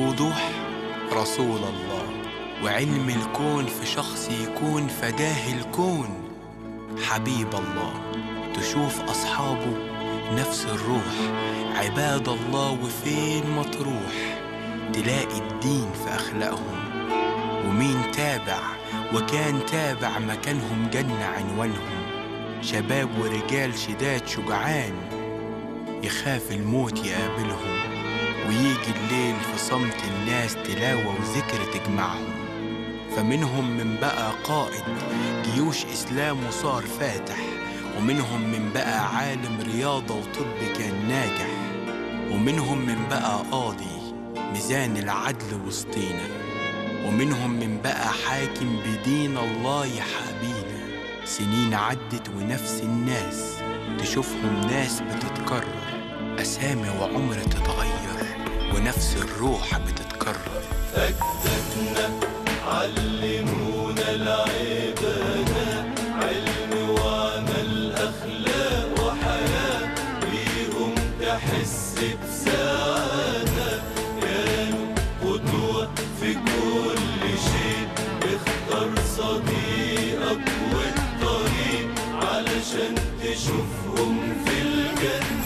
بوضوح رسول الله وعلم الكون في شخص يكون فداه الكون حبيب الله تشوف أصحابه نفس الروح عباد الله وفين ما تروح تلاقي الدين في أخلاقهم ومين تابع وكان تابع مكانهم جنة عنوانهم شباب ورجال شداد شجعان يخاف الموت يقابلهم ويجي الليل في صمت الناس تلاوة وذكر تجمعهم فمنهم من بقى قائد جيوش إسلام وصار فاتح ومنهم من بقى عالم رياضة وطب كان ناجح ومنهم من بقى قاضي ميزان العدل وسطينا ومنهم من بقى حاكم بدين الله يحابينا سنين عدت ونفس الناس تشوفهم ناس بتتكرر أسامي وعمر تتغير ونفس الروح بتتكرر أجدادنا علمونا العبادة علم وعمل أخلاق وحياة بيهم تحس بسعادة كانوا قدوة في كل شيء اختار صديقك والطريق علشان تشوفهم في الجنة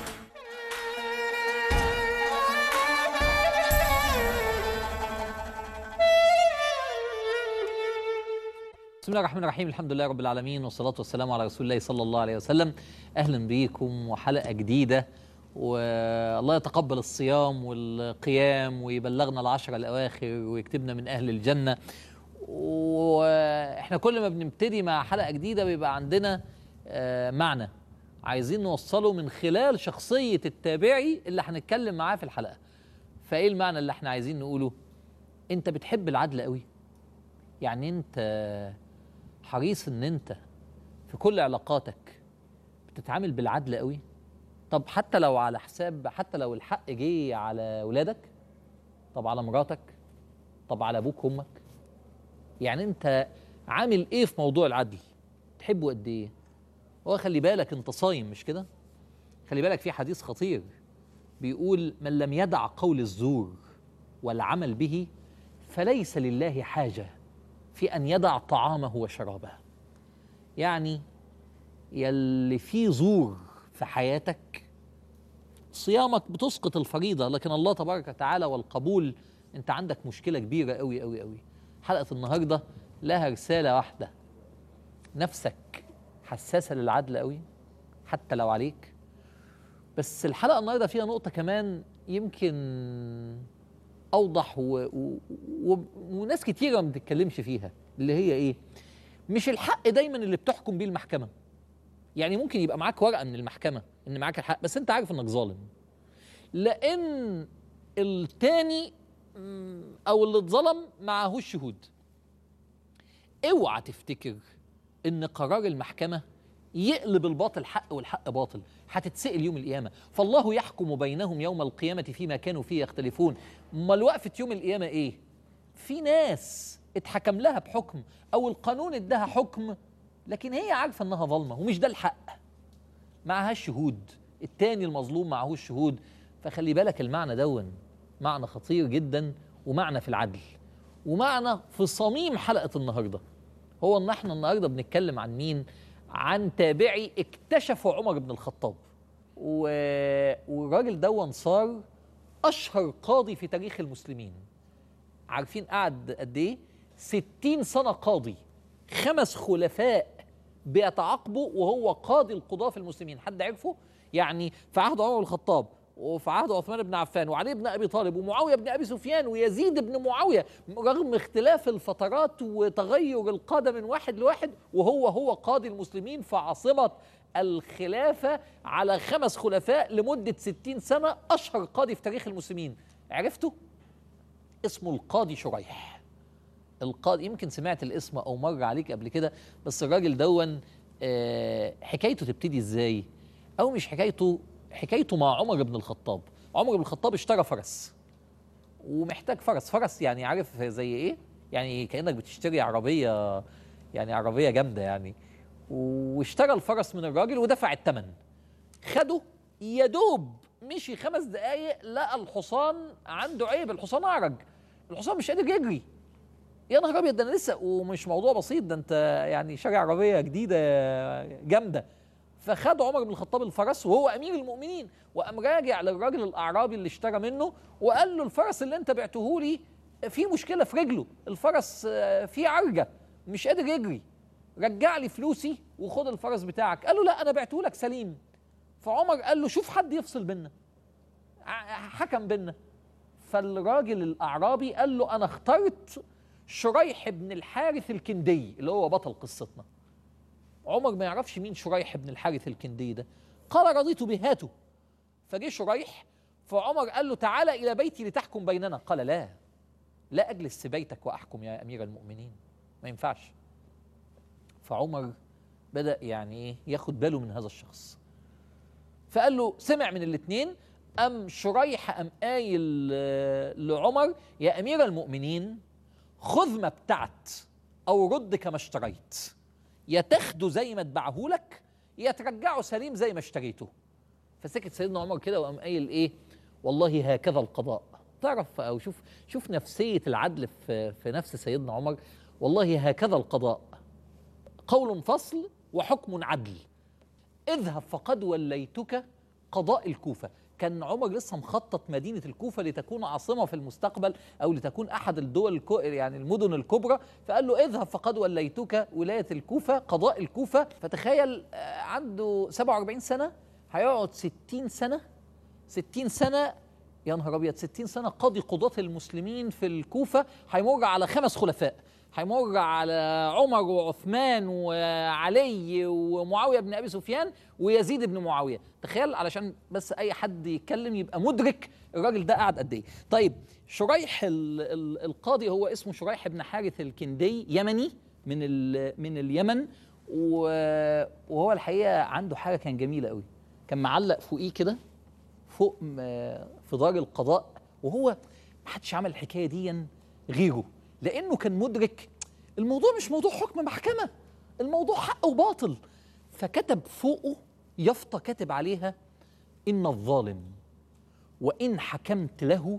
بسم الله الرحمن الرحيم الحمد لله رب العالمين والصلاة والسلام على رسول الله صلى الله عليه وسلم أهلا بيكم وحلقة جديدة والله يتقبل الصيام والقيام ويبلغنا العشر الأواخر ويكتبنا من أهل الجنة وإحنا كل ما بنبتدي مع حلقة جديدة بيبقى عندنا آه، معنى عايزين نوصله من خلال شخصية التابعي اللي هنتكلم معاه في الحلقة فإيه المعنى اللي احنا عايزين نقوله أنت بتحب العدل قوي يعني أنت حريص ان انت في كل علاقاتك بتتعامل بالعدل قوي طب حتى لو على حساب حتى لو الحق جه على ولادك طب على مراتك طب على ابوك وامك يعني انت عامل ايه في موضوع العدل تحبه قد ايه هو خلي بالك انت صايم مش كده خلي بالك في حديث خطير بيقول من لم يدع قول الزور والعمل به فليس لله حاجه في أن يدع طعامه وشرابه يعني يلي فيه زور في حياتك صيامك بتسقط الفريضة لكن الله تبارك وتعالى والقبول أنت عندك مشكلة كبيرة أوي أوي أوي حلقة النهاردة لها رسالة واحدة نفسك حساسة للعدل أوي حتى لو عليك بس الحلقة النهاردة فيها نقطة كمان يمكن اوضح و... و... و... وناس كتيره ما بتتكلمش فيها اللي هي ايه مش الحق دايما اللي بتحكم بيه المحكمه يعني ممكن يبقى معاك ورقه من المحكمه ان معاك الحق بس انت عارف انك ظالم لان التاني م، او اللي اتظلم معهوش شهود اوعى تفتكر ان قرار المحكمه يقلب الباطل حق والحق باطل هتتسأل يوم القيامة فالله يحكم بينهم يوم القيامة فيما كانوا فيه يختلفون امال وقفة يوم القيامة ايه في ناس اتحكم لها بحكم او القانون اداها حكم لكن هي عارفة انها ظالمة ومش ده الحق معهاش شهود التاني المظلوم معهوش شهود فخلي بالك المعنى دون معنى خطير جدا ومعنى في العدل ومعنى في صميم حلقة النهاردة هو ان احنا النهاردة بنتكلم عن مين عن تابعي اكتشفوا عمر بن الخطاب و... والراجل دون صار اشهر قاضي في تاريخ المسلمين عارفين قعد قد ايه 60 سنه قاضي خمس خلفاء بيتعاقبوا وهو قاضي القضاه في المسلمين حد عرفه يعني في عهد عمر بن الخطاب وفي عهد عثمان بن عفان وعلي بن ابي طالب ومعاويه بن ابي سفيان ويزيد بن معاويه رغم اختلاف الفترات وتغير القاده من واحد لواحد وهو هو قاضي المسلمين في عاصمه الخلافه على خمس خلفاء لمده 60 سنه اشهر قاضي في تاريخ المسلمين عرفته اسمه القاضي شريح القاضي يمكن سمعت الاسم او مر عليك قبل كده بس الراجل دون آه، حكايته تبتدي ازاي او مش حكايته حكايته مع عمر بن الخطاب عمر بن الخطاب اشترى فرس ومحتاج فرس فرس يعني عارف زي ايه يعني كانك بتشتري عربيه يعني عربيه جامده يعني واشترى الفرس من الراجل ودفع الثمن خده يا دوب مشي خمس دقايق لقى الحصان عنده عيب الحصان اعرج الحصان مش قادر يجري يا نهار ابيض ده انا لسه ومش موضوع بسيط ده انت يعني شارع عربيه جديده جامده فخد عمر بن الخطاب الفرس وهو امير المؤمنين وقام راجع للراجل الاعرابي اللي اشترى منه وقال له الفرس اللي انت بعته لي فيه مشكله في رجله الفرس آه، فيه عرجه مش قادر يجري رجع لي فلوسي وخد الفرس بتاعك قال له لا انا بعته لك سليم فعمر قال له شوف حد يفصل بينا ع- حكم بينا فالراجل الاعرابي قال له انا اخترت شريح بن الحارث الكندي اللي هو بطل قصتنا عمر ما يعرفش مين شريح بن الحارث الكندي ده قال رضيت بهاته فجه شريح فعمر قال له تعالى الى بيتي لتحكم بيننا قال لا لا اجلس في بيتك واحكم يا امير المؤمنين ما ينفعش فعمر بدا يعني ايه ياخد باله من هذا الشخص فقال له سمع من الاثنين ام شريح ام قايل آه، لعمر يا امير المؤمنين خذ ما ابتعت او رد كما اشتريت يا تاخده زي ما اتبعه لك يا ترجعه سليم زي ما اشتريته فسكت سيدنا عمر كده وقام قايل ايه والله هكذا القضاء تعرف او شوف شوف نفسيه العدل في في نفس سيدنا عمر والله هكذا القضاء قول فصل وحكم عدل اذهب فقد وليتك قضاء الكوفة كان عمر لسه مخطط مدينة الكوفة لتكون عاصمة في المستقبل أو لتكون أحد الدول الكو يعني المدن الكبرى فقال له اذهب فقد وليتك ولاية الكوفة قضاء الكوفة فتخيل آه، عنده 47 سنة هيقعد 60 سنة 60 سنة يا نهار ابيض 60 سنه قاضي قضاة المسلمين في الكوفه هيمر على خمس خلفاء هيمر على عمر وعثمان وعلي ومعاويه بن ابي سفيان ويزيد بن معاويه تخيل علشان بس اي حد يتكلم يبقى مدرك الراجل ده قعد قد ايه طيب شريح ال ال القاضي هو اسمه شريح بن حارث الكندي يمني من ال من اليمن و- وهو الحقيقه عنده حاجه كان جميله قوي كان معلق فوقيه كده فوق م- في دار القضاء وهو ما حدش عمل الحكايه دي غيره لانه كان مدرك الموضوع مش موضوع حكم محكمه الموضوع حق وباطل فكتب فوقه يافطه كاتب عليها ان الظالم وان حكمت له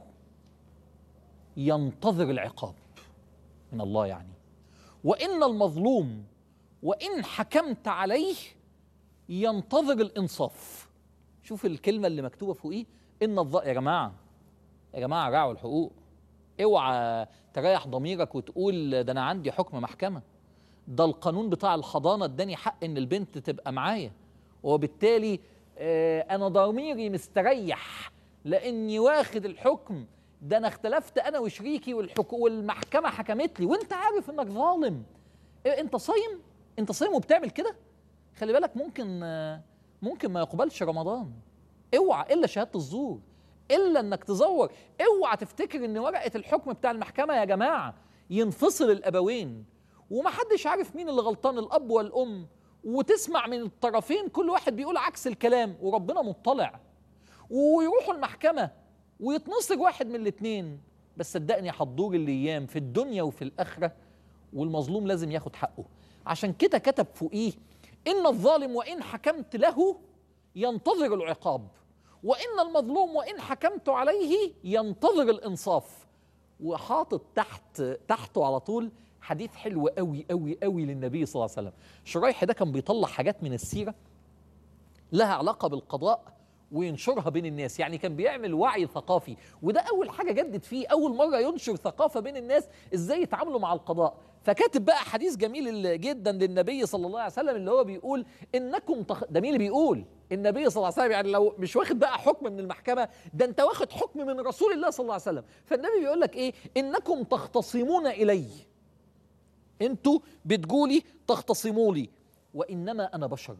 ينتظر العقاب من الله يعني وان المظلوم وان حكمت عليه ينتظر الانصاف شوف الكلمه اللي مكتوبه فوقيه ان الظ... يا جماعه يا جماعه راعوا الحقوق اوعى تريح ضميرك وتقول ده انا عندي حكم محكمه ده القانون بتاع الحضانه اداني حق ان البنت تبقى معايا وبالتالي آه، انا ضميري مستريح لاني واخد الحكم ده انا اختلفت انا وشريكي والحك... والمحكمه حكمت لي وانت عارف انك ظالم إيه انت صايم انت صايم وبتعمل كده خلي بالك ممكن آه، ممكن ما يقبلش رمضان اوعى الا شهاده الزور الا انك تزور اوعى تفتكر ان ورقه الحكم بتاع المحكمه يا جماعه ينفصل الابوين ومحدش عارف مين اللي غلطان الاب والام وتسمع من الطرفين كل واحد بيقول عكس الكلام وربنا مطلع ويروحوا المحكمه ويتنصر واحد من الاتنين بس صدقني هتدور الايام في الدنيا وفي الاخره والمظلوم لازم ياخد حقه عشان كده كتب فوقيه ان الظالم وان حكمت له ينتظر العقاب وان المظلوم وان حكمت عليه ينتظر الانصاف وحاطط تحت تحته على طول حديث حلو قوي قوي قوي للنبي صلى الله عليه وسلم شريح ده كان بيطلع حاجات من السيره لها علاقه بالقضاء وينشرها بين الناس يعني كان بيعمل وعي ثقافي وده اول حاجه جدد فيه اول مره ينشر ثقافه بين الناس ازاي يتعاملوا مع القضاء فكاتب بقى حديث جميل جدا للنبي صلى الله عليه وسلم اللي هو بيقول انكم تخ... ده مين اللي بيقول النبي صلى الله عليه وسلم يعني لو مش واخد بقى حكم من المحكمه ده انت واخد حكم من رسول الله صلى الله عليه وسلم فالنبي بيقول لك ايه انكم تختصمون الي انتوا بتقولي تختصموا لي وانما انا بشر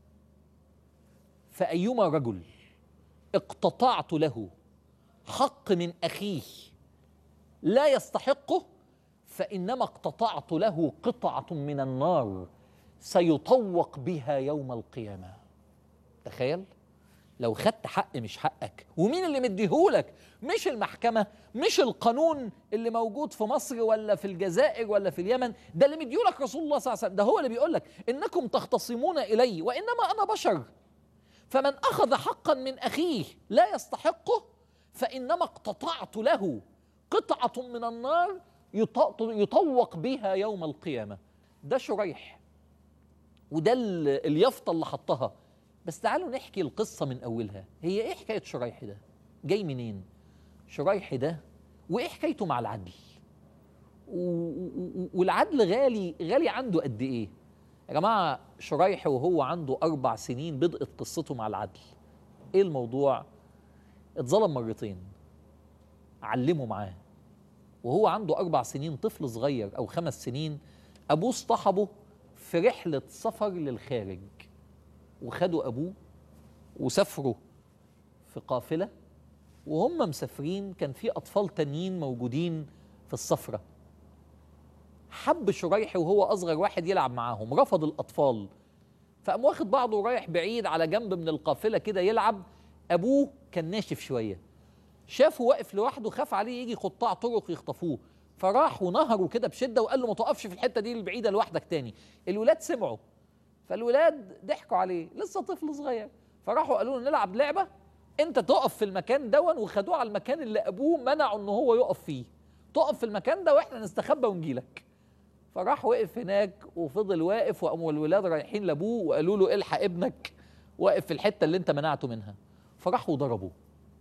فايما رجل اقتطعت له حق من اخيه لا يستحقه فانما اقتطعت له قطعه من النار سيطوق بها يوم القيامه تخيل لو خدت حق مش حقك ومين اللي مديهولك مش المحكمة مش القانون اللي موجود في مصر ولا في الجزائر ولا في اليمن ده اللي مديهولك رسول الله صلى الله عليه وسلم ده هو اللي بيقول لك إنكم تختصمون إلي وإنما أنا بشر فمن اخذ حقا من اخيه لا يستحقه فانما اقتطعت له قطعه من النار يط- يطوق بها يوم القيامه ده شريح وده ال- اليافطه اللي حطها بس تعالوا نحكي القصه من اولها هي ايه حكايه شريح ده جاي منين شريح ده وايه حكايته مع العدل و- و- والعدل غالي غالي عنده قد ايه يا جماعه شريح وهو عنده اربع سنين بدات قصته مع العدل ايه الموضوع اتظلم مرتين علموا معاه وهو عنده اربع سنين طفل صغير او خمس سنين ابوه اصطحبه في رحله سفر للخارج وخدوا ابوه وسافروا في قافله وهم مسافرين كان في اطفال تانيين موجودين في السفره حب شريح وهو اصغر واحد يلعب معاهم رفض الاطفال فقام واخد بعضه ورايح بعيد على جنب من القافله كده يلعب ابوه كان ناشف شويه شافه واقف لوحده خاف عليه يجي قطاع طرق يخطفوه فراح ونهره كده بشده وقال له ما تقفش في الحته دي البعيده لوحدك تاني الولاد سمعوا فالولاد ضحكوا عليه لسه طفل صغير فراحوا قالوا له نلعب لعبه انت تقف في المكان دون وخدوه على المكان اللي ابوه منعه ان هو يقف فيه تقف في المكان ده واحنا نستخبى ونجيلك فراح وقف هناك وفضل واقف وقاموا الولاد رايحين لابوه وقالوا له الحق ابنك واقف في الحته اللي انت منعته منها فراحوا ضربوه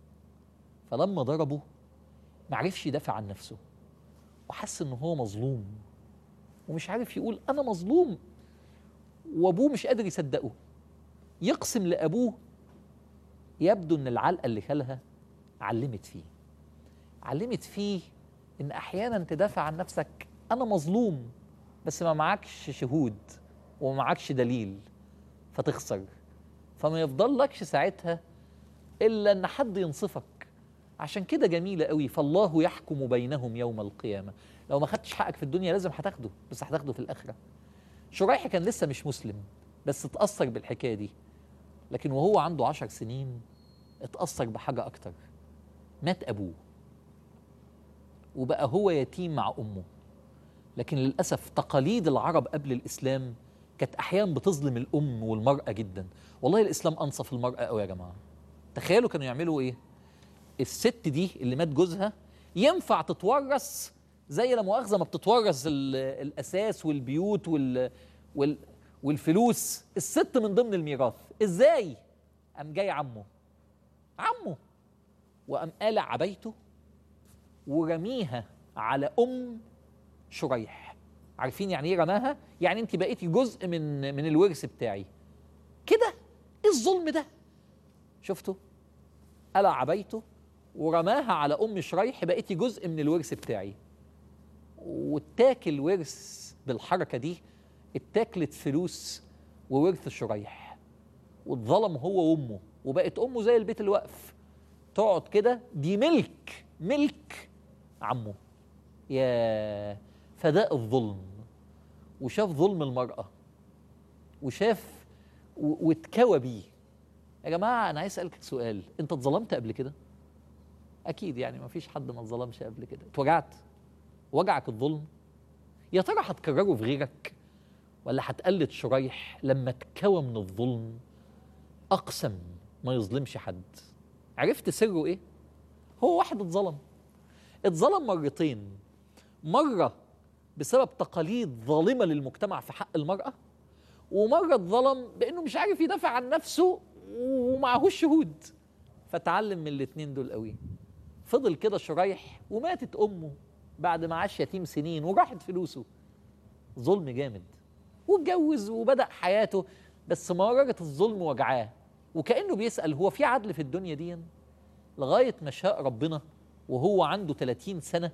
فلما ضربه معرفش يدافع عن نفسه وحس ان هو مظلوم ومش عارف يقول انا مظلوم وابوه مش قادر يصدقه يقسم لابوه يبدو ان العلقه اللي كلها علمت فيه علمت فيه ان احيانا تدافع عن نفسك انا مظلوم بس ما معكش شهود وما معكش دليل فتخسر فما يفضلكش ساعتها الا ان حد ينصفك عشان كده جميله قوي فالله يحكم بينهم يوم القيامه لو ما خدتش حقك في الدنيا لازم هتاخده بس هتاخده في الاخره شريح كان لسه مش مسلم بس اتاثر بالحكايه دي لكن وهو عنده عشر سنين اتاثر بحاجه اكتر مات ابوه وبقى هو يتيم مع امه لكن للاسف تقاليد العرب قبل الاسلام كانت احيانا بتظلم الام والمراه جدا والله الاسلام انصف المراه قوي يا جماعه تخيلوا كانوا يعملوا ايه الست دي اللي مات جوزها ينفع تتورث زي لا مؤاخذه ما بتتورث ال- الاساس والبيوت وال وال والفلوس الست من ضمن الميراث ازاي قام جاي عمه عمه وقام قالع عبايته ورميها على ام شريح عارفين يعني ايه رماها يعني انت بقيتي جزء من من الورث بتاعي كده ايه الظلم ده شفتوا قلع عبايته ورماها على ام شريح بقيتي جزء من الورث بتاعي واتاكل ورث بالحركه دي اتاكلت فلوس وورث شريح واتظلم هو وامه وبقت امه زي البيت الوقف تقعد كده دي ملك ملك عمه يا فداء الظلم وشاف ظلم المرأة وشاف و- واتكوى بيه يا جماعة أنا عايز أسألك سؤال أنت اتظلمت قبل كده؟ أكيد يعني ما فيش حد ما اتظلمش قبل كده اتوجعت وجعك الظلم يا ترى هتكرره في غيرك ولا هتقلد شريح لما اتكوى من الظلم أقسم ما يظلمش حد عرفت سره إيه؟ هو واحد اتظلم اتظلم مرتين مرة بسبب تقاليد ظالمة للمجتمع في حق المرأة ومرة اتظلم بأنه مش عارف يدافع عن نفسه ومعهوش شهود فتعلم من الاتنين دول قوي فضل كده شريح وماتت أمه بعد ما عاش يتيم سنين وراحت فلوسه ظلم جامد واتجوز وبدأ حياته بس مرارة الظلم وجعاه وكأنه بيسأل هو في عدل في الدنيا دي لغاية ما شاء ربنا وهو عنده 30 سنة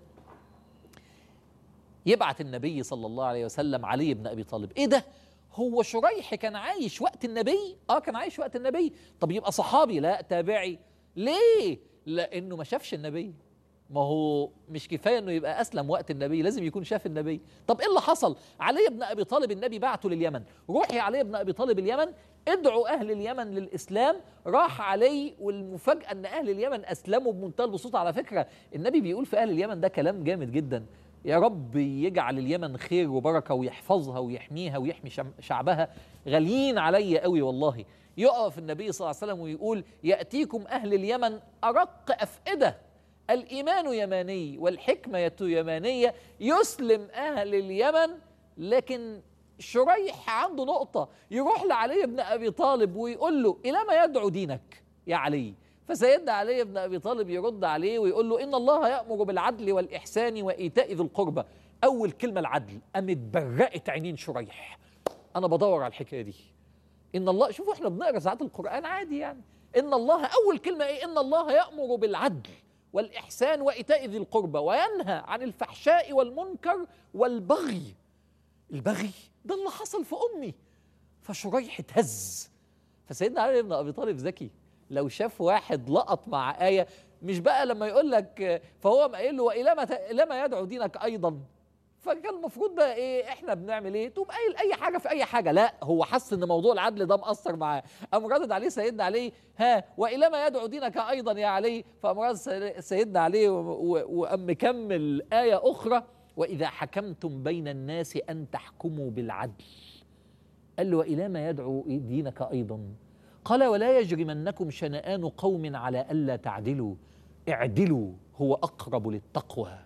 يبعت النبي صلى الله عليه وسلم علي بن ابي طالب ايه ده هو شريح كان عايش وقت النبي اه كان عايش وقت النبي طب يبقى صحابي لا تابعي ليه لانه ما شافش النبي ما هو مش كفايه انه يبقى اسلم وقت النبي لازم يكون شاف النبي طب ايه اللي حصل علي بن ابي طالب النبي بعته لليمن روح يا علي بن ابي طالب اليمن ادعوا اهل اليمن للاسلام راح علي والمفاجاه ان اهل اليمن اسلموا بمنتهى البساطه على فكره النبي بيقول في اهل اليمن ده كلام جامد جدا يا رب يجعل اليمن خير وبركه ويحفظها ويحميها ويحمي شم- شعبها غاليين عليا قوي والله يقف النبي صلى الله عليه وسلم ويقول يأتيكم أهل اليمن أرق أفئدة الإيمان يماني والحكمة يمانية يسلم أهل اليمن لكن شريح عنده نقطة يروح لعلي بن أبي طالب ويقول له إلى ما يدعو دينك يا علي فسيدنا علي بن أبي طالب يرد عليه ويقول له إن الله يأمر بالعدل والإحسان وإيتاء ذي القربى أول كلمة العدل قامت برقت عينين شريح أنا بدور على الحكاية دي إن الله شوفوا إحنا بنقرأ ساعات القرآن عادي يعني إن الله أول كلمة إيه إن الله يأمر بالعدل والإحسان وإيتاء ذي القربى وينهى عن الفحشاء والمنكر والبغي البغي ده اللي حصل في أمي فشريح اتهز فسيدنا علي بن أبي طالب ذكي لو شاف واحد لقط مع آية مش بقى لما يقول لك فهو قايل له وإلى ما إلى ما يدعو دينك أيضا فكان المفروض بقى ايه احنا بنعمل ايه تقوم قايل اي حاجه في اي حاجه لا هو حس ان موضوع العدل ده مأثر معاه قام ردد عليه سيدنا علي ها والى ما يدعو دينك ايضا يا علي فقام رد سيدنا علي وقام مكمل ايه اخرى واذا حكمتم بين الناس ان تحكموا بالعدل قال له والى ما يدعو دينك ايضا قال ولا يجرمنكم شنآن قوم على الا تعدلوا اعدلوا هو اقرب للتقوى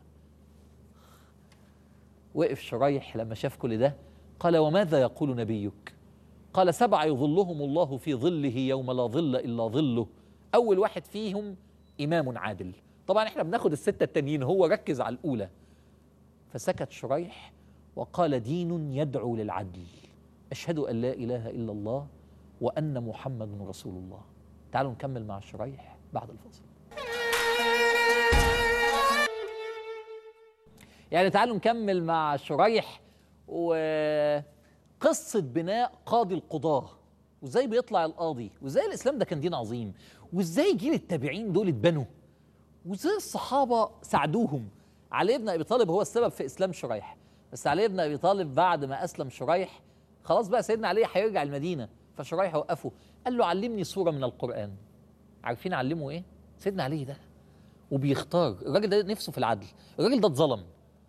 وقف شريح لما شاف كل ده قال وماذا يقول نبيك قال سبع يظلهم الله في ظله يوم لا ظل إلا ظله أول واحد فيهم إمام عادل طبعا احنا بناخد الستة التانيين هو ركز على الأولى فسكت شريح وقال دين يدعو للعدل أشهد أن لا إله إلا الله وأن محمد رسول الله تعالوا نكمل مع شريح بعد الفاصل يعني تعالوا نكمل مع شريح وقصة بناء قاضي القضاة وازاي بيطلع القاضي وازاي الاسلام ده كان دين عظيم وازاي جيل التابعين دول اتبنوا وازاي الصحابة ساعدوهم علي بن ابي طالب هو السبب في اسلام شريح بس علي بن ابي طالب بعد ما اسلم شريح خلاص بقى سيدنا علي هيرجع المدينة فشريح وقفه قال له علمني سورة من القرآن عارفين علمه ايه سيدنا علي ده وبيختار الراجل ده نفسه في العدل الراجل ده اتظلم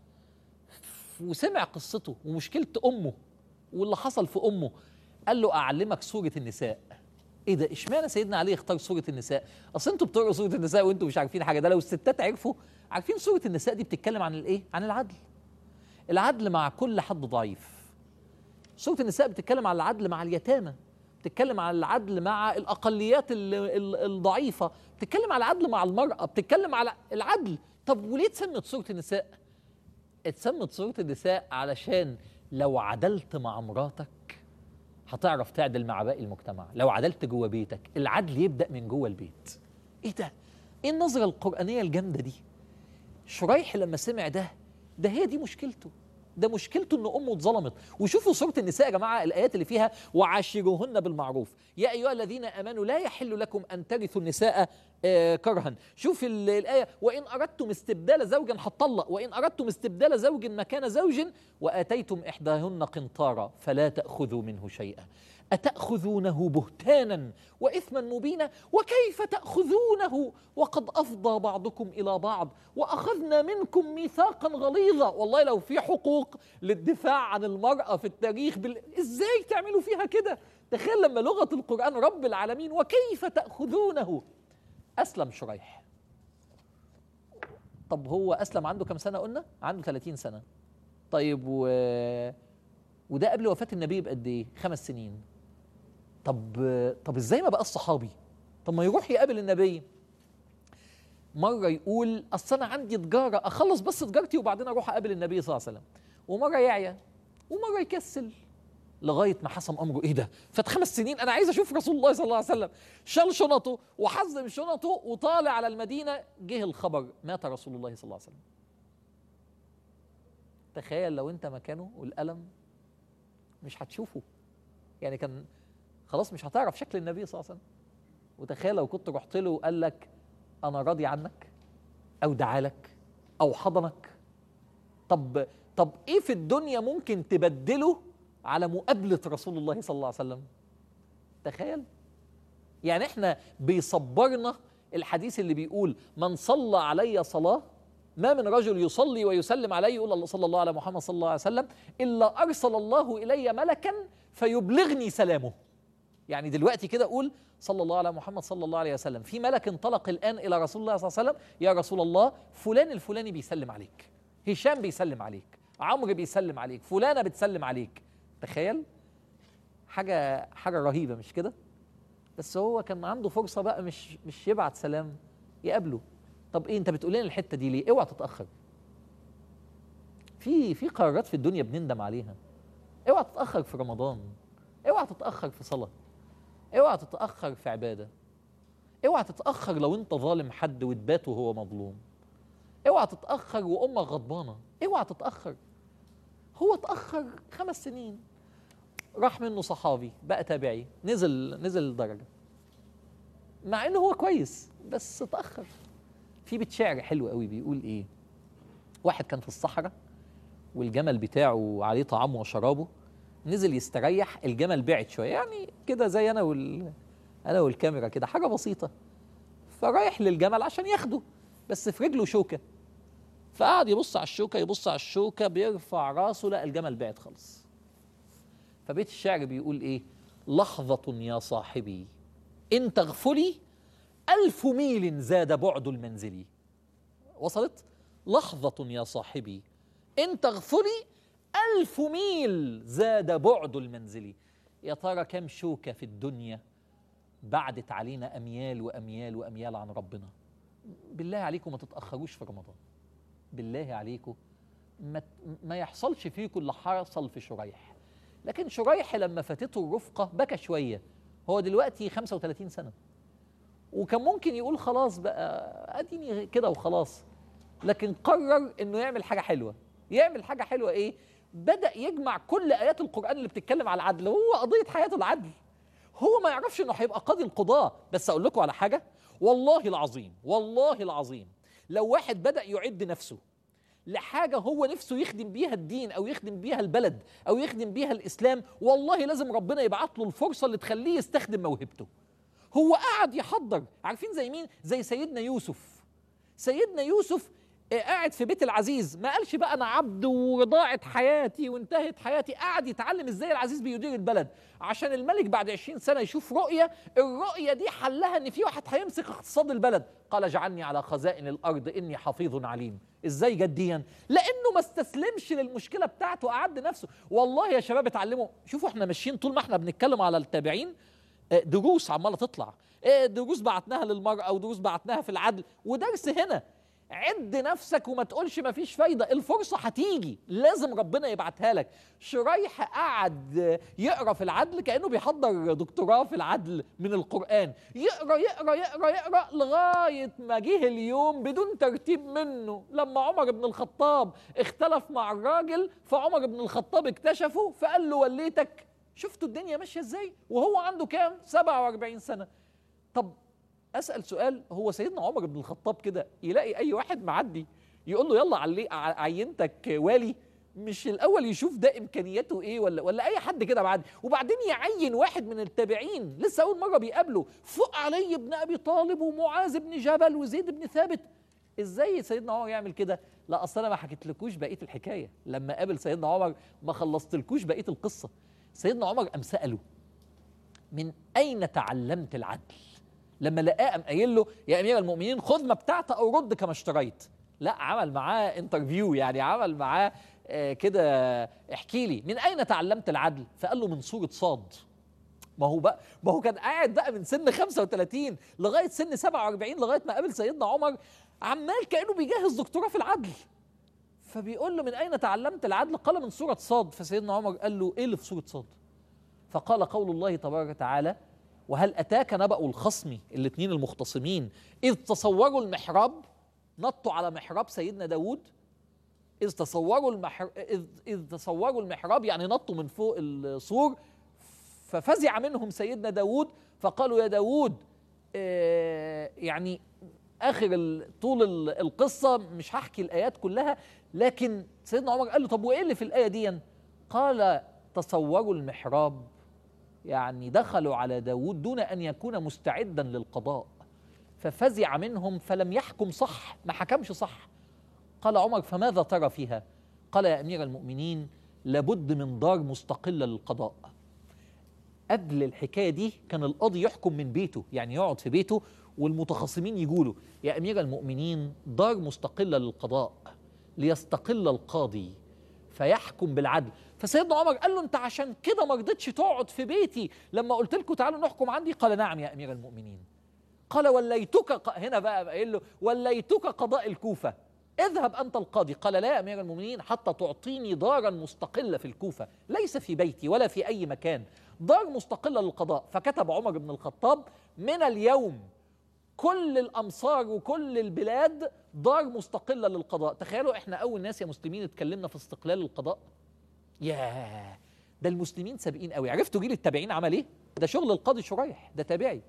وسمع قصته ومشكلة أمه واللي حصل في أمه قال له أعلمك سورة النساء ايه ده اشمعنى سيدنا علي اختار سوره النساء اصل انتوا بتقروا سوره النساء وانتوا مش عارفين حاجه ده لو الستات عرفوا عارفين سوره النساء دي بتتكلم عن الايه عن العدل العدل مع كل حد ضعيف سوره النساء بتتكلم عن العدل مع اليتامى بتتكلم عن العدل مع الاقليات الضعيفه بتتكلم على العدل مع المراه بتتكلم على العدل طب وليه اتسمت سوره النساء اتسمت سورة النساء علشان لو عدلت مع مراتك هتعرف تعدل مع باقي المجتمع لو عدلت جوه بيتك العدل يبدأ من جوه البيت ايه ده ايه النظرة القرآنية الجامدة دي شريح لما سمع ده ده هي دي مشكلته ده مشكلته ان امه اتظلمت وشوفوا سوره النساء يا جماعه الايات اللي فيها وعاشروهن بالمعروف يا ايها الذين امنوا لا يحل لكم ان ترثوا النساء آه كرها شوف الايه وان اردتم استبدال زوج هتطلق وان اردتم استبدال زوج مكان زوج واتيتم احداهن قنطارا فلا تاخذوا منه شيئا أتأخذونه بهتانا وإثما مبينا وكيف تأخذونه وقد أفضى بعضكم إلى بعض وأخذنا منكم ميثاقا غليظا والله لو في حقوق للدفاع عن المرأة في التاريخ بال... إزاي تعملوا فيها كده تخيل لما لغة القرآن رب العالمين وكيف تأخذونه أسلم شريح طب هو أسلم عنده كم سنة قلنا عنده 30 سنة طيب و... وده قبل وفاة النبي بقد إيه خمس سنين طب طب ازاي ما بقى الصحابي طب ما يروح يقابل النبي مره يقول اصل انا عندي تجاره اخلص بس تجارتي وبعدين اروح اقابل النبي صلى الله عليه وسلم ومره يعيا ومره يكسل لغايه ما حسم امره ايه ده فات خمس سنين انا عايز اشوف رسول الله صلى الله عليه وسلم شال شنطه وحزم شنطه وطالع على المدينه جه الخبر مات رسول الله صلى الله عليه وسلم تخيل لو انت مكانه والالم مش هتشوفه يعني كان خلاص مش هتعرف شكل النبي صلى الله عليه وسلم وتخيل لو كنت رحت له وقال لك انا راضي عنك او دعالك او حضنك طب طب ايه في الدنيا ممكن تبدله على مقابله رسول الله صلى الله عليه وسلم تخيل يعني احنا بيصبرنا الحديث اللي بيقول من صلى علي صلاه ما من رجل يصلي ويسلم علي يقول صلى الله على محمد صلى الله عليه وسلم الا ارسل الله الي ملكا فيبلغني سلامه يعني دلوقتي كده قول صلى الله على محمد صلى الله عليه وسلم في ملك انطلق الآن إلى رسول الله صلى الله عليه وسلم يا رسول الله فلان الفلاني بيسلم عليك هشام بيسلم عليك عمرو بيسلم عليك فلانة بتسلم عليك تخيل حاجة حاجة رهيبة مش كده بس هو كان عنده فرصة بقى مش مش يبعت سلام يقابله طب ايه انت بتقول لنا الحتة دي ليه اوعى تتأخر في في قرارات في الدنيا بنندم عليها اوعى تتأخر في رمضان اوعى تتأخر في صلاة اوعى تتأخر في عبادة اوعى تتأخر لو انت ظالم حد وتبات وهو مظلوم اوعى تتأخر وامك غضبانة اوعى تتأخر هو اتأخر خمس سنين راح منه صحابي بقى تابعي نزل نزل درجة مع انه هو كويس بس اتأخر في بيت شعر حلو قوي بيقول ايه واحد كان في الصحراء والجمل بتاعه عليه طعامه وشرابه نزل يستريح الجمل بعد شويه يعني كده زي انا وال انا والكاميرا كده حاجه بسيطه فرايح للجمل عشان ياخده بس في رجله شوكه فقعد يبص على الشوكه يبص على الشوكه بيرفع راسه لقى الجمل بعد خالص فبيت الشعر بيقول ايه لحظه يا صاحبي ان تغفلي الف ميل زاد بعد المنزل وصلت لحظه يا صاحبي ان تغفلي ألف ميل زاد بعد المنزل يا ترى كم شوكة في الدنيا بعدت علينا أميال وأميال وأميال عن ربنا بالله عليكم ما تتأخروش في رمضان بالله عليكم ما, ما يحصلش فيكم اللي حصل في شريح لكن شريح لما فاتته الرفقة بكى شوية هو دلوقتي 35 سنة وكان ممكن يقول خلاص بقى اديني كده وخلاص لكن قرر انه يعمل حاجة حلوة يعمل حاجة حلوة ايه بدأ يجمع كل آيات القرآن اللي بتتكلم على العدل هو قضية حياته العدل هو ما يعرفش انه هيبقى قاضي القضاة بس اقول لكم على حاجة والله العظيم والله العظيم لو واحد بدأ يعد نفسه لحاجة هو نفسه يخدم بيها الدين أو يخدم بيها البلد أو يخدم بيها الإسلام والله لازم ربنا يبعت له الفرصة اللي تخليه يستخدم موهبته هو قعد يحضر عارفين زي مين زي سيدنا يوسف سيدنا يوسف قاعد في بيت العزيز ما قالش بقى انا عبد وضاعت حياتي وانتهت حياتي قعد يتعلم ازاي العزيز بيدير البلد عشان الملك بعد 20 سنه يشوف رؤيه الرؤيه دي حلها ان في واحد هيمسك اقتصاد البلد قال اجعلني على خزائن الارض اني حفيظ عليم ازاي جديا لانه ما استسلمش للمشكله بتاعته وقعد نفسه والله يا شباب اتعلموا شوفوا احنا ماشيين طول ما احنا بنتكلم على التابعين دروس عماله تطلع دروس بعتناها للمراه ودروس بعتناها في العدل ودرس هنا عد نفسك وما تقولش ما فيش فايده الفرصه هتيجي لازم ربنا يبعتها لك شريح قعد يقرا في العدل كانه بيحضر دكتوراه في العدل من القران يقرا يقرا يقرا يقرا لغايه ما جه اليوم بدون ترتيب منه لما عمر بن الخطاب اختلف مع الراجل فعمر بن الخطاب اكتشفه فقال له وليتك شفتوا الدنيا ماشيه ازاي وهو عنده كام 47 سنه طب اسال سؤال هو سيدنا عمر بن الخطاب كده يلاقي اي واحد معدي يقول له يلا علي عينتك والي مش الاول يشوف ده امكانياته ايه ولا ولا اي حد كده معدي وبعدين يعين واحد من التابعين لسه اول مره بيقابله فوق علي بن ابي طالب ومعاذ بن جبل وزيد بن ثابت ازاي سيدنا عمر يعمل كده لا اصل انا ما حكيتلكوش بقيه الحكايه لما قابل سيدنا عمر ما خلصتلكوش بقيه القصه سيدنا عمر قام ساله من اين تعلمت العدل لما لقاه قام قايل له يا امير المؤمنين خذ ما بتاعت او رد كما اشتريت لا عمل معاه انترفيو يعني عمل معاه آه كده احكي لي من اين تعلمت العدل فقال له من سوره صاد ما هو بقى ما هو كان قاعد بقى من سن 35 لغايه سن 47 لغايه ما قابل سيدنا عمر عمال كانه بيجهز دكتوراه في العدل فبيقول له من اين تعلمت العدل قال من سوره صاد فسيدنا عمر قال له ايه اللي في سوره صاد فقال قول الله تبارك وتعالى وهل أتاك نبأ الخصم الاثنين المختصمين إذ تصوروا المحراب نطوا على محراب سيدنا داود إذ تصوروا المحر... إذ... إذ تصوروا المحراب يعني نطوا من فوق السور ففزع منهم سيدنا داود فقالوا يا داود آه يعني آخر ال... طول ال... القصة مش هحكي الآيات كلها لكن سيدنا عمر قال له طب وإيه اللي في الآية دي قال تصوروا المحراب يعني دخلوا على داود دون أن يكون مستعدا للقضاء ففزع منهم فلم يحكم صح ما حكمش صح قال عمر فماذا ترى فيها قال يا أمير المؤمنين لابد من دار مستقلة للقضاء قبل الحكايه دي كان القاضي يحكم من بيته يعني يقعد في بيته والمتخاصمين يجوا له يا امير المؤمنين دار مستقله للقضاء ليستقل القاضي فيحكم بالعدل فسيدنا عمر قال له انت عشان كده ما رضيتش تقعد في بيتي لما قلت لكم تعالوا نحكم عندي قال نعم يا امير المؤمنين قال وليتك ق... هنا بقى قايل له وليتك قضاء الكوفه اذهب انت القاضي قال لا يا امير المؤمنين حتى تعطيني دارا مستقله في الكوفه ليس في بيتي ولا في اي مكان دار مستقله للقضاء فكتب عمر بن الخطاب من اليوم كل الامصار وكل البلاد دار مستقله للقضاء تخيلوا احنا اول ناس يا مسلمين اتكلمنا في استقلال القضاء ياه ده المسلمين سابقين قوي عرفتوا جيل التابعين عمل ايه ده شغل القاضي شريح ده تابعي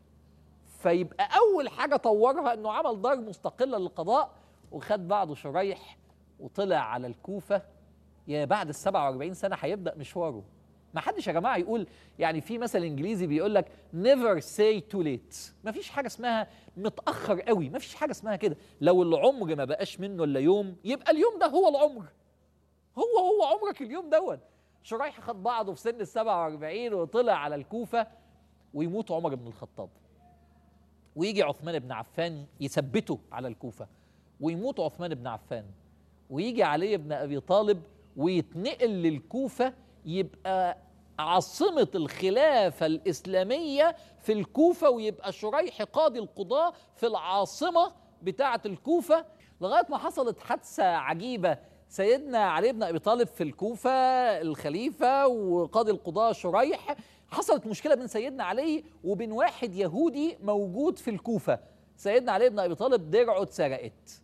فيبقى اول حاجه طورها انه عمل دار مستقله للقضاء وخد بعده شريح وطلع على الكوفه يا بعد ال 47 سنه هيبدا مشواره ما حدش يا جماعه يقول يعني في مثل انجليزي بيقول لك never say too late ما فيش حاجه اسمها متاخر قوي ما فيش حاجه اسمها كده لو العمر ما بقاش منه الا يوم يبقى اليوم ده هو العمر هو هو عمرك اليوم دوت شريح خد بعضه في سن ال 47 وطلع على الكوفه ويموت عمر بن الخطاب ويجي عثمان بن عفان يثبته على الكوفه ويموت عثمان بن عفان ويجي علي بن ابي طالب ويتنقل للكوفه يبقى عاصمة الخلافة الإسلامية في الكوفة ويبقى شريح قاضي القضاة في العاصمة بتاعة الكوفة لغاية ما حصلت حادثة عجيبة سيدنا علي بن أبي طالب في الكوفة الخليفة وقاضي القضاة شريح حصلت مشكلة بين سيدنا علي وبين واحد يهودي موجود في الكوفة سيدنا علي بن أبي طالب درعه اتسرقت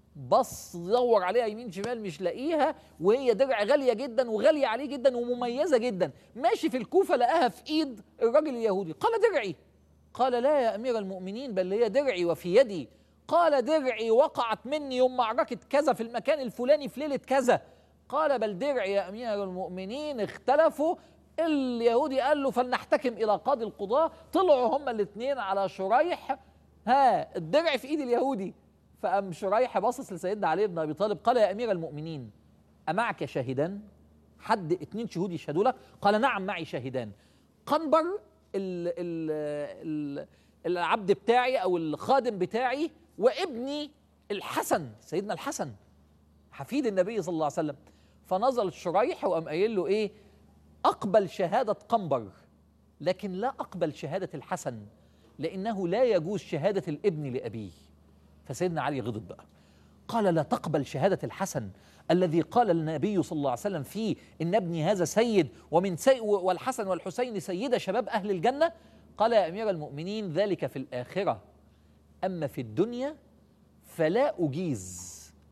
بص دور عليها يمين شمال مش لاقيها وهي درع غاليه جدا وغاليه عليه جدا ومميزه جدا ماشي في الكوفه لقاها في ايد الراجل اليهودي قال درعي قال لا يا امير المؤمنين بل هي درعي وفي يدي قال درعي وقعت مني يوم معركه كذا في المكان الفلاني في ليله كذا قال بل درعي يا امير المؤمنين اختلفوا اليهودي قال له فلنحتكم الى قاضي القضاه طلعوا هما الاثنين على شريح ها الدرع في ايد اليهودي فقام شريح باصص لسيدنا علي بن ابي طالب قال يا امير المؤمنين امعك شاهدان حد اتنين شهود يشهدوا لك قال نعم معي شاهدان قنبر ال ال ال العبد بتاعي او الخادم بتاعي وابني الحسن سيدنا الحسن حفيد النبي صلى الله عليه وسلم فنزل شريح وقام قايل له ايه اقبل شهاده قنبر لكن لا اقبل شهاده الحسن لانه لا يجوز شهاده الابن لابيه فسيدنا علي غضب بقى قال لا تقبل شهادة الحسن الذي قال النبي صلى الله عليه وسلم فيه إن ابني هذا سيد ومن سي والحسن والحسين سيد شباب أهل الجنة قال يا أمير المؤمنين ذلك في الآخرة أما في الدنيا فلا أجيز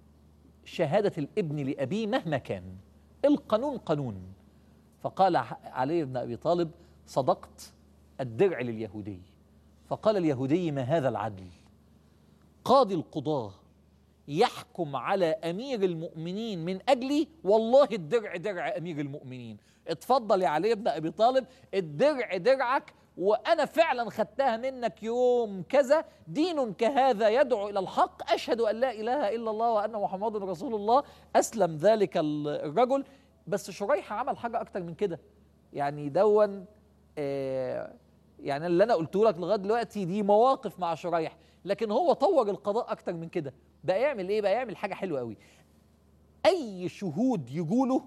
شهادة الابن لأبيه مهما كان القانون قانون فقال علي بن أبي طالب صدقت الدرع لليهودي فقال اليهودي ما هذا العدل قاضي القضاة يحكم على أمير المؤمنين من أجلي والله الدرع درع أمير المؤمنين اتفضل يا علي بن أبي طالب الدرع درعك وأنا فعلا خدتها منك يوم كذا دين كهذا يدعو إلى الحق أشهد أن لا إله إلا الله وأن محمد رسول الله أسلم ذلك الرجل بس شريح عمل حاجة أكتر من كده يعني دون آه يعني اللي أنا قلته لك لغاية دلوقتي دي مواقف مع شريح لكن هو طور القضاء اكتر من كده بقى يعمل ايه بقى يعمل حاجه حلوه قوي اي شهود يجوله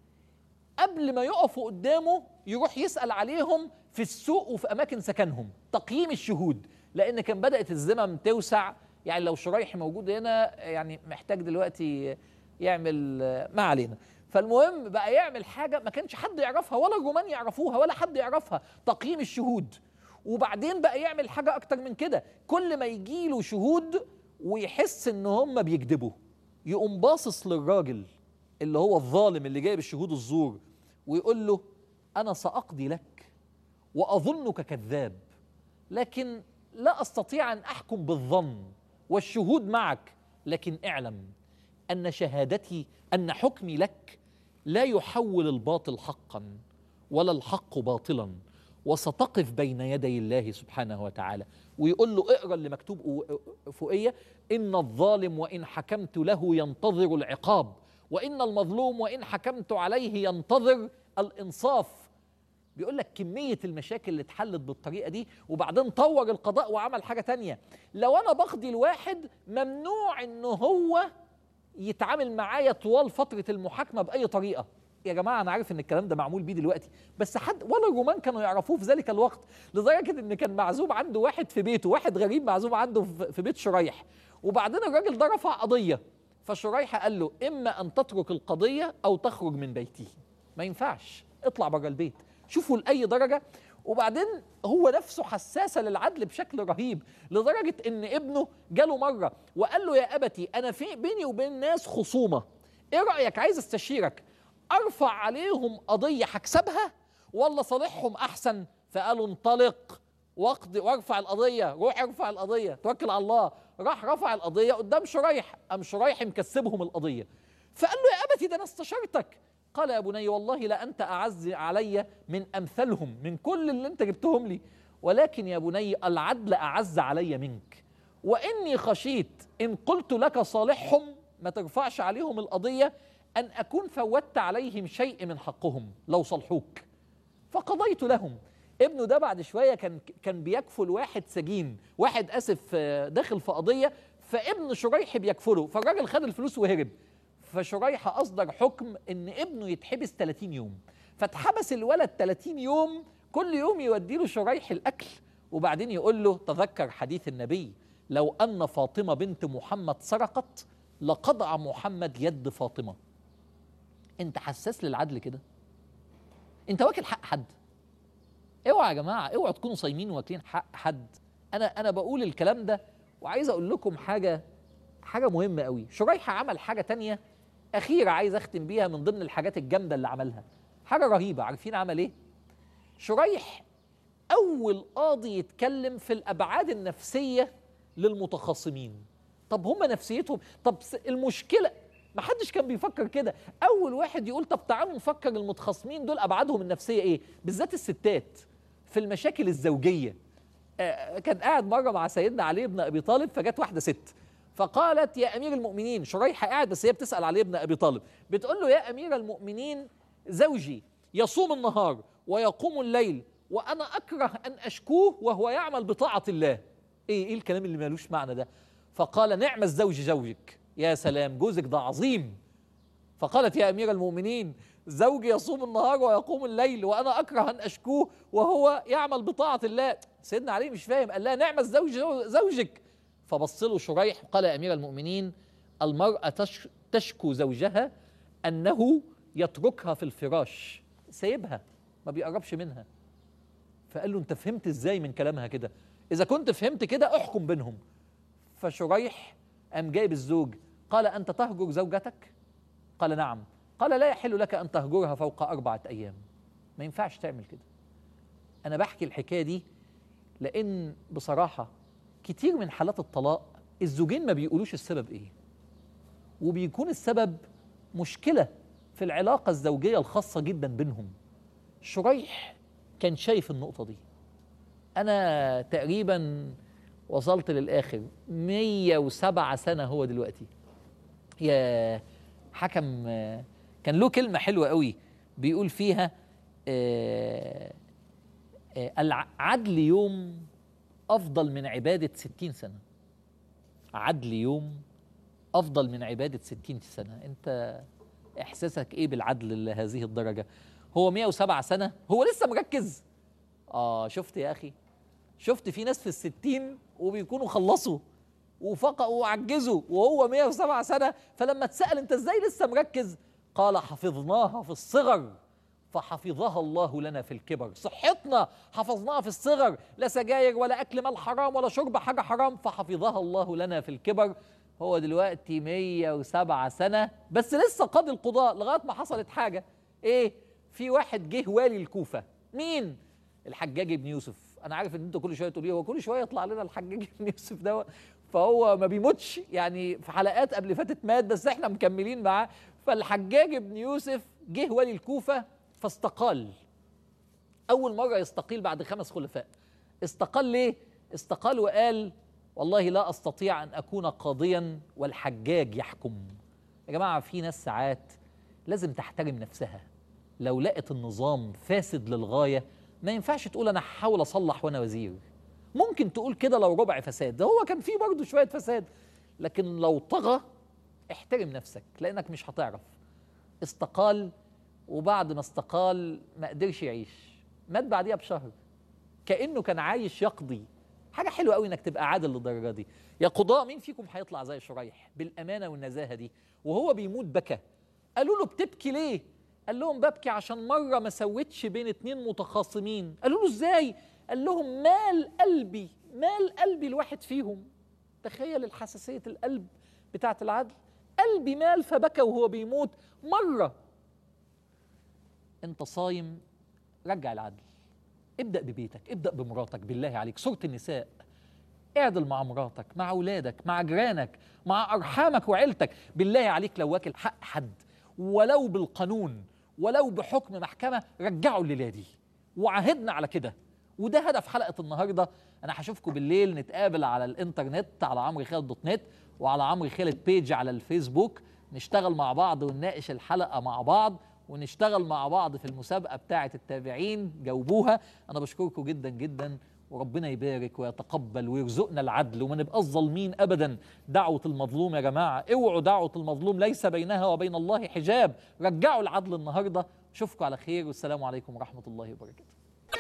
قبل ما يقفوا قدامه يروح يسال عليهم في السوق وفي اماكن سكنهم تقييم الشهود لان كان بدات الذمم توسع يعني لو شريح موجود هنا يعني محتاج دلوقتي يعمل ما علينا فالمهم بقى يعمل حاجه ما كانش حد يعرفها ولا الرومان يعرفوها ولا حد يعرفها تقييم الشهود وبعدين بقى يعمل حاجة أكتر من كده كل ما يجيله شهود ويحس إن هم بيكذبوا يقوم باصص للراجل اللي هو الظالم اللي جايب الشهود الزور ويقول له أنا سأقضي لك وأظنك كذاب لكن لا أستطيع أن أحكم بالظن والشهود معك لكن اعلم أن شهادتي أن حكمي لك لا يحول الباطل حقا ولا الحق باطلا وستقف بين يدي الله سبحانه وتعالى ويقول له اقرا اللي مكتوب فوقيه ان الظالم وان حكمت له ينتظر العقاب وان المظلوم وان حكمت عليه ينتظر الانصاف بيقول لك كميه المشاكل اللي اتحلت بالطريقه دي وبعدين طور القضاء وعمل حاجه تانية لو انا بقضي الواحد ممنوع ان هو يتعامل معايا طوال فتره المحاكمه باي طريقه يا جماعه انا عارف ان الكلام ده معمول بيه دلوقتي بس حد ولا الرومان كانوا يعرفوه في ذلك الوقت لدرجه ان كان معزوم عنده واحد في بيته واحد غريب معزوم عنده في في بيت شريح وبعدين الراجل ده رفع قضيه فشريح قال له اما ان تترك القضيه او تخرج من بيتي ما ينفعش اطلع بره البيت شوفوا لاي درجه وبعدين هو نفسه حساسه للعدل بشكل رهيب لدرجه ان ابنه جاله مره وقال له يا ابتي انا في بيني وبين ناس خصومه ايه رايك عايز استشيرك ارفع عليهم قضيه هكسبها ولا صالحهم احسن فقالوا انطلق واقضي وارفع القضيه روح ارفع القضيه توكل على الله راح رفع القضيه قدام شريح قام شريح مكسبهم القضيه فقال له يا ابتي ده انا استشرتك قال يا بني والله لا انت اعز علي من امثالهم من كل اللي انت جبتهم لي ولكن يا بني العدل اعز علي منك واني خشيت ان قلت لك صالحهم ما ترفعش عليهم القضيه ان اكون فوتت عليهم شيء من حقهم لو صلحوك فقضيت لهم ابنه ده بعد شويه كان كان بيكفل واحد سجين واحد اسف آه، داخل في قضيه فابن شريح بيكفله فالراجل خد الفلوس وهرب فشريح اصدر حكم ان ابنه يتحبس 30 يوم فاتحبس الولد 30 يوم كل يوم يودي له شريح الاكل وبعدين يقول له تذكر حديث النبي لو ان فاطمه بنت محمد سرقت لقطع محمد يد فاطمه انت حساس للعدل كده انت واكل حق حد اوعى يا جماعه اوعوا تكونوا صايمين واكلين حق حد انا انا بقول الكلام ده وعايز اقول لكم حاجه حاجه مهمه قوي شريحه عمل حاجه تانية اخيره عايز اختم بيها من ضمن الحاجات الجامده اللي عملها حاجه رهيبه عارفين عمل ايه شريح اول قاضي يتكلم في الابعاد النفسيه للمتخاصمين طب هم نفسيتهم طب س- المشكله ما حدش كان بيفكر كده اول واحد يقول طب تعالوا نفكر المتخاصمين دول ابعادهم النفسيه ايه بالذات الستات في المشاكل الزوجيه آه، كان قاعد مره مع سيدنا علي بن ابي طالب فجت واحده ست فقالت يا امير المؤمنين شريحه قاعد بس هي بتسال علي بن ابي طالب بتقول له يا امير المؤمنين زوجي يصوم النهار ويقوم الليل وانا اكره ان اشكوه وهو يعمل بطاعه الله ايه ايه الكلام اللي مالوش معنى ده فقال نعم الزوج زوجك يا سلام جوزك ده عظيم فقالت يا امير المؤمنين زوجي يصوم النهار ويقوم الليل وانا اكره ان اشكوه وهو يعمل بطاعه الله سيدنا علي مش فاهم قال لها نعم الزوج زوجك فبص له شريح قال يا امير المؤمنين المراه تش تشكو زوجها انه يتركها في الفراش سايبها ما بيقربش منها فقال له انت فهمت ازاي من كلامها كده اذا كنت فهمت كده احكم بينهم فشريح قام جايب الزوج قال انت تهجر زوجتك قال نعم قال لا يحل لك ان تهجرها فوق اربعه ايام ما ينفعش تعمل كده انا بحكي الحكايه دي لان بصراحه كتير من حالات الطلاق الزوجين ما بيقولوش السبب ايه وبيكون السبب مشكله في العلاقه الزوجيه الخاصه جدا بينهم شريح كان شايف النقطه دي انا تقريبا وصلت للاخر 107 سنه هو دلوقتي يا حكم آه، كان له كلمه حلوه قوي بيقول فيها آه، آه، العدل يوم افضل من عباده 60 سنه عدل يوم افضل من عباده 60 سنه انت احساسك ايه بالعدل لهذه الدرجه هو 107 سنه هو لسه مركز اه شفت يا اخي شفت في ناس في الستين وبيكونوا خلصوا وفقأوا وعجزوا وهو 107 سنة فلما اتسأل انت ازاي لسه مركز قال حفظناها في الصغر فحفظها الله لنا في الكبر صحتنا حفظناها في الصغر لا سجاير ولا أكل مال حرام ولا شرب حاجة حرام فحفظها الله لنا في الكبر هو دلوقتي 107 سنة بس لسه قاضي القضاء لغاية ما حصلت حاجة ايه في واحد جه والي الكوفة مين الحجاج بن يوسف انا عارف ان انتوا كل شويه تقولوا هو كل شويه يطلع لنا الحجاج بن يوسف ده فهو ما بيموتش يعني في حلقات قبل فاتت مات بس احنا مكملين معاه فالحجاج بن يوسف جه والي الكوفه فاستقال اول مره يستقيل بعد خمس خلفاء استقال ليه استقال وقال والله لا استطيع ان اكون قاضيا والحجاج يحكم يا جماعه في ناس ساعات لازم تحترم نفسها لو لقت النظام فاسد للغايه ما ينفعش تقول انا هحاول اصلح وانا وزير ممكن تقول كده لو ربع فساد ده هو كان فيه برضه شويه فساد لكن لو طغى احترم نفسك لانك مش هتعرف استقال وبعد ما استقال ما قدرش يعيش مات بعديها بشهر كانه كان عايش يقضي حاجه حلوه قوي انك تبقى عادل للدرجه دي يا قضاء مين فيكم هيطلع زي شريح بالامانه والنزاهه دي وهو بيموت بكى قالوا له بتبكي ليه قال لهم ببكي عشان مره ما سوتش بين اتنين متخاصمين قالوا له ازاي قال لهم مال قلبي مال قلبي الواحد فيهم تخيل الحساسيه القلب بتاعت العدل قلبي مال فبكى وهو بيموت مره انت صايم رجع العدل ابدا ببيتك ابدا بمراتك بالله عليك سوره النساء اعدل مع مراتك مع اولادك مع جيرانك مع ارحامك وعيلتك بالله عليك لو واكل حق حد ولو بالقانون ولو بحكم محكمه رجعوا الليله دي وعهدنا على كده وده هدف حلقه النهارده انا هشوفكم بالليل نتقابل على الانترنت على عمرو خالد دوت نت وعلى عمرو خالد بيج على الفيسبوك نشتغل مع بعض ونناقش الحلقه مع بعض ونشتغل مع بعض في المسابقه بتاعه التابعين جاوبوها انا بشكركم جدا جدا وربنا يبارك ويتقبل ويرزقنا العدل وما نبقاش ظالمين ابدا دعوه المظلوم يا جماعه اوعوا دعوه المظلوم ليس بينها وبين الله حجاب رجعوا العدل النهارده اشوفكم على خير والسلام عليكم ورحمه الله وبركاته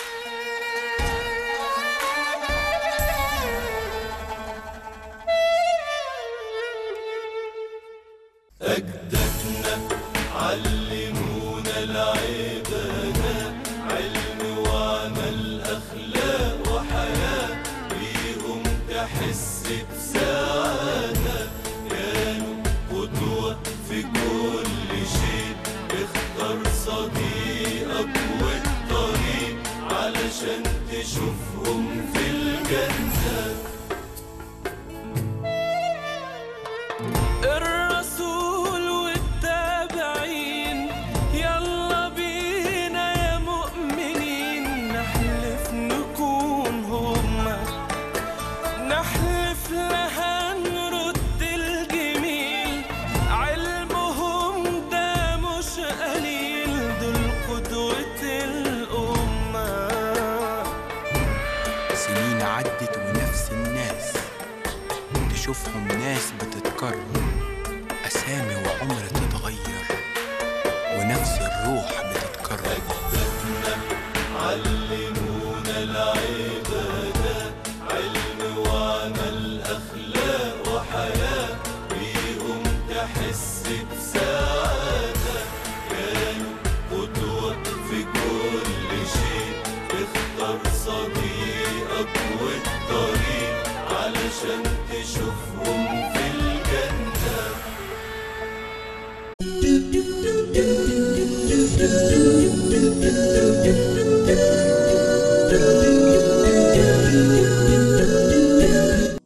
أجدادنا علمونا العبادة علم وعمل أخلاق وحياة بيهم تحس بسعادة كانوا قدوة في كل شيء اختار صديقك والطريق علشان تشوفهم في الجنة الرسول والتابعين يلا بينا يا مؤمنين نحلف نكون هما نحلف لها نرد الجميل علمهم ده مش قليل دول قدوة الأمة سنين عدت ونفس الناس تشوفهم ناس بتتكرر أسامي وعمر تتغير ونفس الروح بتتكرر علمونا العبادة علم وعمل أخلاق وحياة بيهم تحس بسعادة كانوا قدوة في كل شيء اختار صديقك والطريق علشان تشوفهم